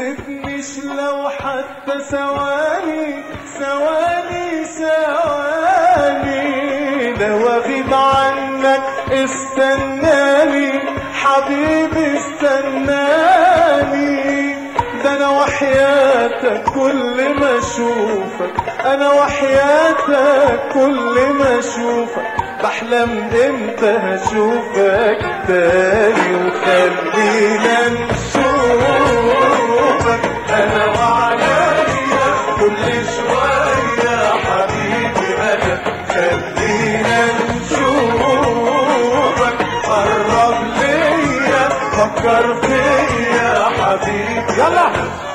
تسيبنيش لو حتى ثواني ثواني ثواني لو اغيب عنك استناني حبيبي استناني ده انا وحياتك كل ما اشوفك انا وحياتك كل ما اشوفك بحلم امتى هشوفك تاني وخلينا نشوفك انا وعليا كل شوية حبيبي انا خلينا نشوفك قرب ليا فكر فيا حبيبي يلا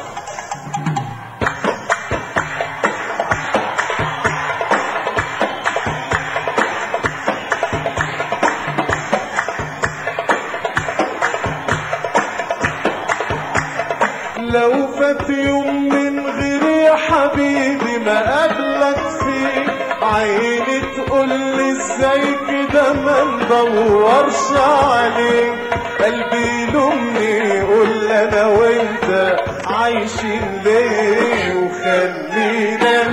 لو فات يوم من غير يا حبيبي ما قابلك فيه عيني تقول لي ازاي كده ما ندورش عليك قلبي يلومني يقول انا وانت عايشين ليه وخلينا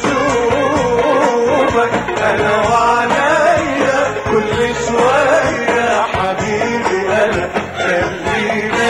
نشوفك انا وعليا كل شويه حبيبي انا خلينا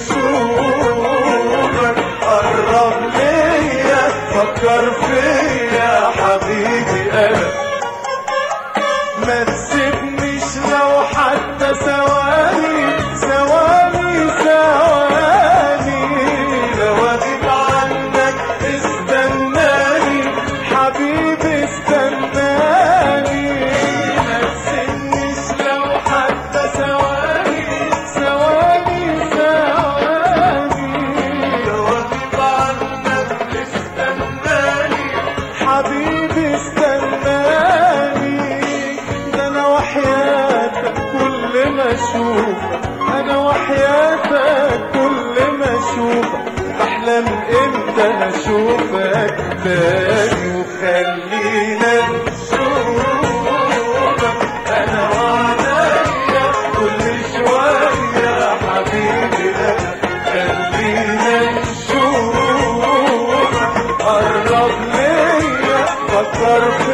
نشوفك قرب ليا فكر فيا حبيبي انا ما تسيبنيش لو حتى ثواني ثواني ثواني لو اغيب عنك استناني حبيبي استناني ما تسيبنيش لو حتى ثواني ثواني ثواني لو اغيب عنك استناني حبيبي استناني ده انا وحياتك كل ما اشوفك انا وحياتك كل ما اشوفك بحلم امتى هشوفك تاني وخلينا نشوفك انا وعليا كل شويه حبيبي انا خلينا نشوفك قرب ليا فكر فيا